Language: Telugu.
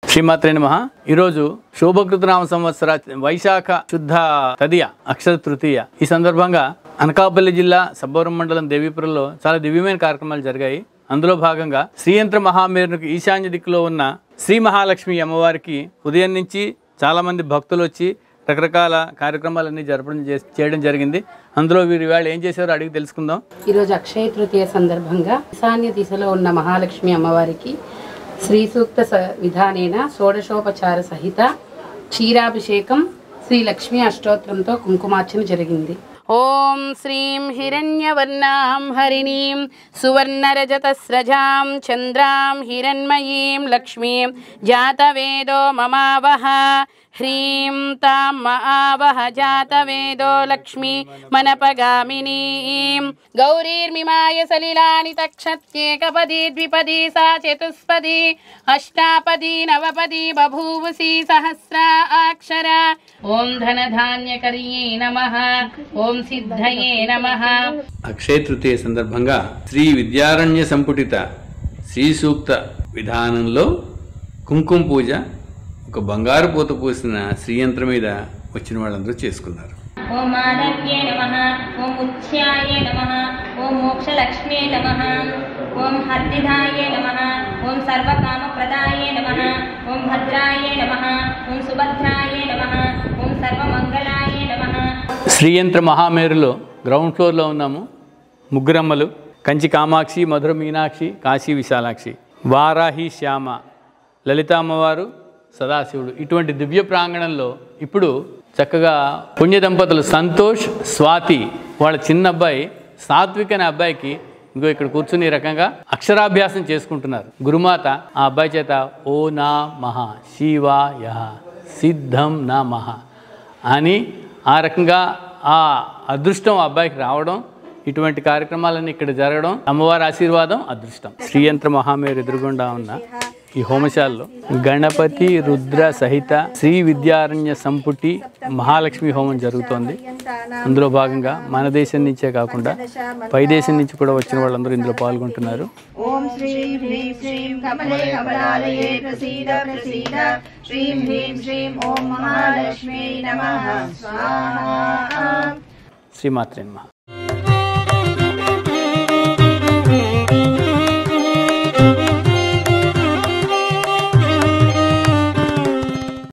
శ్రీమాత్రే నమ ఈరోజు శోభకృతనామ సంవత్సర వైశాఖ శుద్ధ తదియ అక్షర తృతీయ ఈ సందర్భంగా అనకాపల్లి జిల్లా సబ్బవరం మండలం దేవీపురంలో చాలా దివ్యమైన కార్యక్రమాలు జరిగాయి అందులో భాగంగా శ్రీయంత్ర మహామేరునికి ఈశాన్య దిక్కులో ఉన్న శ్రీ మహాలక్ష్మి అమ్మవారికి ఉదయం నుంచి చాలా మంది భక్తులు వచ్చి రకరకాల కార్యక్రమాలన్నీ జరపడం చే- చేయడం జరిగింది అందులో వీరు ఇవాళ ఏం చేశారో అడిగి తెలుసుకుందాం ఈరోజు అక్షయ తృతీయ సందర్భంగా ఈశాన్య దిశలో ఉన్న మహాలక్ష్మి అమ్మవారికి శ్రీ సూక్త స విధానేన షోడశోపచార సహిత క్షీరాభిషేకం శ్రీ లక్ష్మీ అష్టోత్తరంతో కుంకుమార్చన జరిగింది ఓం శ్రీం హిరణ్యవర్ణాం హరిణీం సువర్ణరజతస్రజాం చంద్రాం హిరణ్మయీం లక్ష్మీం జాతవేదో మమావహ హ్రీం తాం మహావహ జాతవేదో లక్ష్మీ మనపగామినీం గౌరీర్మిమాయ సలిలాని తక్షత్యేకపదీ ద్విపదీ సా చతుస్పదీ అష్టాపదీ నవపదీ బభూవసి సహస్రా అక్షర ఓం ధనధాన్యకర్యే నమః ఓం సిద్ధయే నమః అక్షయ తృతీయ సందర్భంగా శ్రీ విద్యారణ్య సంపుటిత శ్రీ సూక్త విధానంలో కుంకుమ పూజ ఒక బంగారు పూత పూసిన శ్రీయంత్రం మీద వచ్చిన వాళ్ళందరూ చేసుకున్నారు ఓం మాధవ్యే నమ ఓం ఉచ్ఛ్యాయ నమ ఓం మోక్షలక్ష్మ్యే నమ ఓం హర్దిధాయ నమ ఓం సర్వకామప్రదాయ నమ ఓం భద్రాయ నమ ఓం సుభద్రాయ నమ ఓం సర్వమంగళాయ నమ శ్రీయంత్ర మహామేరులో గ్రౌండ్ ఫ్లోర్లో ఉన్నాము ముగ్గురమ్మలు కంచి కామాక్షి మధుర మీనాక్షి కాశీ విశాలాక్షి వారాహి శ్యామ లలిత అమ్మవారు సదాశివుడు ఇటువంటి దివ్య ప్రాంగణంలో ఇప్పుడు చక్కగా పుణ్య దంపతులు సంతోష్ స్వాతి వాళ్ళ చిన్న అబ్బాయి సాత్విక్ అనే అబ్బాయికి ఇంకో ఇక్కడ కూర్చుని ఈ రకంగా అక్షరాభ్యాసం చేసుకుంటున్నారు గురుమాత ఆ అబ్బాయి చేత ఓ నా మహ శివాయ సిద్ధం నా మహ అని ఆ రకంగా ఆ అదృష్టం ఆ అబ్బాయికి రావడం ఇటువంటి కార్యక్రమాలన్నీ ఇక్కడ జరగడం అమ్మవారి ఆశీర్వాదం అదృష్టం శ్రీయంత్ర మహామేరు ఎదురుగుండా ఉన్న ఈ హోమశాలలో గణపతి రుద్ర సహిత శ్రీ విద్యారణ్య సంపుటి మహాలక్ష్మి హోమం జరుగుతోంది అందులో భాగంగా మన దేశం నుంచే కాకుండా పై దేశం నుంచి కూడా వచ్చిన వాళ్ళందరూ ఇందులో పాల్గొంటున్నారు ॐ श्रीं ह्रीं श्रीं कमले कमलालये प्रसीद प्रसीद श्रीं ह्रीं श्रीं ॐ महालक्ष्म्यै नमः स्वाहा శ్రీమాత్రే నమః